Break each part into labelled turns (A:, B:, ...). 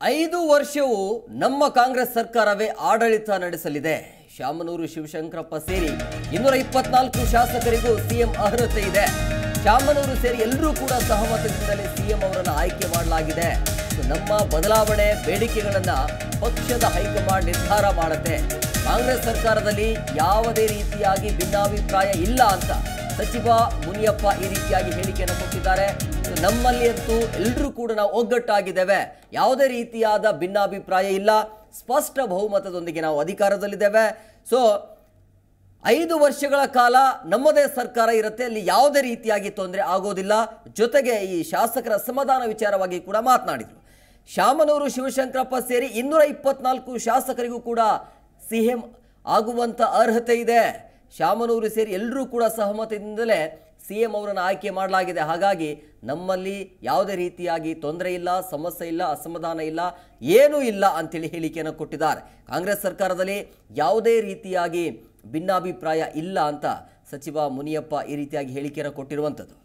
A: ಐದು ವರ್ಷವೂ ನಮ್ಮ ಕಾಂಗ್ರೆಸ್ ಸರ್ಕಾರವೇ ಆಡಳಿತ ನಡೆಸಲಿದೆ ಶಾಮನೂರು ಶಿವಶಂಕರಪ್ಪ ಸೇರಿ ಇನ್ನೂರ ಇಪ್ಪತ್ನಾಲ್ಕು ಶಾಸಕರಿಗೂ ಸಿಎಂ ಅರ್ಹತೆ ಇದೆ ಶಾಮನೂರು ಸೇರಿ ಎಲ್ಲರೂ ಕೂಡ ಸಹಮತದಿಂದಲೇ ಸಿಎಂ ಅವರನ್ನು ಆಯ್ಕೆ ಮಾಡಲಾಗಿದೆ ಸೊ ನಮ್ಮ ಬದಲಾವಣೆ ಬೇಡಿಕೆಗಳನ್ನ ಪಕ್ಷದ ಹೈಕಮಾಂಡ್ ನಿರ್ಧಾರ ಮಾಡುತ್ತೆ ಕಾಂಗ್ರೆಸ್ ಸರ್ಕಾರದಲ್ಲಿ ಯಾವುದೇ ರೀತಿಯಾಗಿ ಭಿನ್ನಾಭಿಪ್ರಾಯ ಇಲ್ಲ ಅಂತ ಸಚಿವ ಮುನಿಯಪ್ಪ ಈ ರೀತಿಯಾಗಿ ಹೇಳಿಕೆಯನ್ನು ಕೊಟ್ಟಿದ್ದಾರೆ ಸೊ ನಮ್ಮಲ್ಲಿ ಅಂತೂ ಎಲ್ಲರೂ ಕೂಡ ನಾವು ಒಗ್ಗಟ್ಟಾಗಿದ್ದೇವೆ ಯಾವುದೇ ರೀತಿಯಾದ ಭಿನ್ನಾಭಿಪ್ರಾಯ ಇಲ್ಲ ಸ್ಪಷ್ಟ ಬಹುಮತದೊಂದಿಗೆ ನಾವು ಅಧಿಕಾರದಲ್ಲಿದ್ದೇವೆ ಸೊ ಐದು ವರ್ಷಗಳ ಕಾಲ ನಮ್ಮದೇ ಸರ್ಕಾರ ಇರುತ್ತೆ ಅಲ್ಲಿ ಯಾವುದೇ ರೀತಿಯಾಗಿ ತೊಂದರೆ ಆಗೋದಿಲ್ಲ ಜೊತೆಗೆ ಈ ಶಾಸಕರ ಅಸಮಾಧಾನ ವಿಚಾರವಾಗಿ ಕೂಡ ಮಾತನಾಡಿದರು ಶಾಮನೂರು ಶಿವಶಂಕರಪ್ಪ ಸೇರಿ ಇನ್ನೂರ ಇಪ್ಪತ್ನಾಲ್ಕು ಶಾಸಕರಿಗೂ ಕೂಡ ಸಿಎಂ ಆಗುವಂಥ ಅರ್ಹತೆ ಇದೆ ಶಾಮನೂರು ಸೇರಿ ಎಲ್ಲರೂ ಕೂಡ ಸಹಮತದಿಂದಲೇ ಸಿ ಎಂ ಅವರನ್ನು ಆಯ್ಕೆ ಮಾಡಲಾಗಿದೆ ಹಾಗಾಗಿ ನಮ್ಮಲ್ಲಿ ಯಾವುದೇ ರೀತಿಯಾಗಿ ತೊಂದರೆ ಇಲ್ಲ ಸಮಸ್ಯೆ ಇಲ್ಲ ಅಸಮಾಧಾನ ಇಲ್ಲ ಏನೂ ಇಲ್ಲ ಅಂತೇಳಿ ಹೇಳಿಕೆಯನ್ನು ಕೊಟ್ಟಿದ್ದಾರೆ ಕಾಂಗ್ರೆಸ್ ಸರ್ಕಾರದಲ್ಲಿ ಯಾವುದೇ ರೀತಿಯಾಗಿ ಭಿನ್ನಾಭಿಪ್ರಾಯ ಇಲ್ಲ ಅಂತ ಸಚಿವ ಮುನಿಯಪ್ಪ ಈ ರೀತಿಯಾಗಿ ಹೇಳಿಕೆಯನ್ನು ಕೊಟ್ಟಿರುವಂಥದ್ದು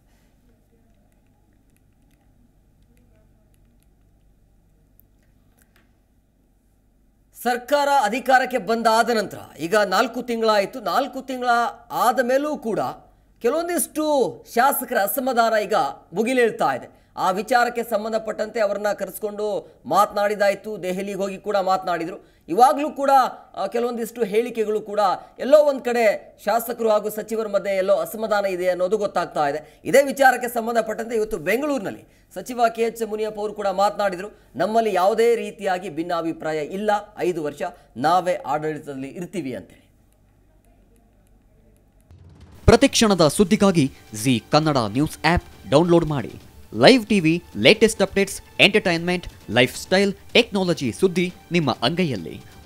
A: ಸರ್ಕಾರ ಅಧಿಕಾರಕ್ಕೆ ಬಂದಾದ ನಂತರ ಈಗ ನಾಲ್ಕು ತಿಂಗಳಾಯಿತು ನಾಲ್ಕು ತಿಂಗಳ ಆದ ಮೇಲೂ ಕೂಡ ಕೆಲವೊಂದಿಷ್ಟು ಶಾಸಕರ ಅಸಮಾಧಾನ ಈಗ ಮುಗಿಲೇಳ್ತಾ ಇದೆ ಆ ವಿಚಾರಕ್ಕೆ ಸಂಬಂಧಪಟ್ಟಂತೆ ಅವರನ್ನ ಕರೆಸ್ಕೊಂಡು ಮಾತನಾಡಿದಾಯಿತು ದೆಹಲಿಗೆ ಹೋಗಿ ಕೂಡ ಮಾತನಾಡಿದರು ಇವಾಗಲೂ ಕೂಡ ಆ, ಕೆಲವೊಂದಿಷ್ಟು ಹೇಳಿಕೆಗಳು ಕೂಡ ಎಲ್ಲೋ ಒಂದು ಕಡೆ ಶಾಸಕರು ಹಾಗೂ ಸಚಿವರ ಮಧ್ಯೆ ಎಲ್ಲೋ ಅಸಮಾಧಾನ ಇದೆ ಅನ್ನೋದು ಗೊತ್ತಾಗ್ತಾ ಇದೆ ಇದೇ ವಿಚಾರಕ್ಕೆ ಸಂಬಂಧಪಟ್ಟಂತೆ ಇವತ್ತು ಬೆಂಗಳೂರಿನಲ್ಲಿ ಸಚಿವ ಕೆ ಎಚ್ ಮುನಿಯಪ್ಪ ಅವರು ಕೂಡ ಮಾತನಾಡಿದರು ನಮ್ಮಲ್ಲಿ ಯಾವುದೇ ರೀತಿಯಾಗಿ ಭಿನ್ನಾಭಿಪ್ರಾಯ ಇಲ್ಲ ಐದು ವರ್ಷ ನಾವೇ ಆಡಳಿತದಲ್ಲಿ ಇರ್ತೀವಿ ಅಂತೇಳಿ
B: ಪ್ರತಿಕ್ಷಣದ ಸುದ್ದಿಗಾಗಿ Zee Kannada news app download ಮಾಡಿ live TV latest updates entertainment lifestyle technology ಸುದ್ದಿ ನಿಮ್ಮ ಅಂಗೈಯಲ್ಲಿ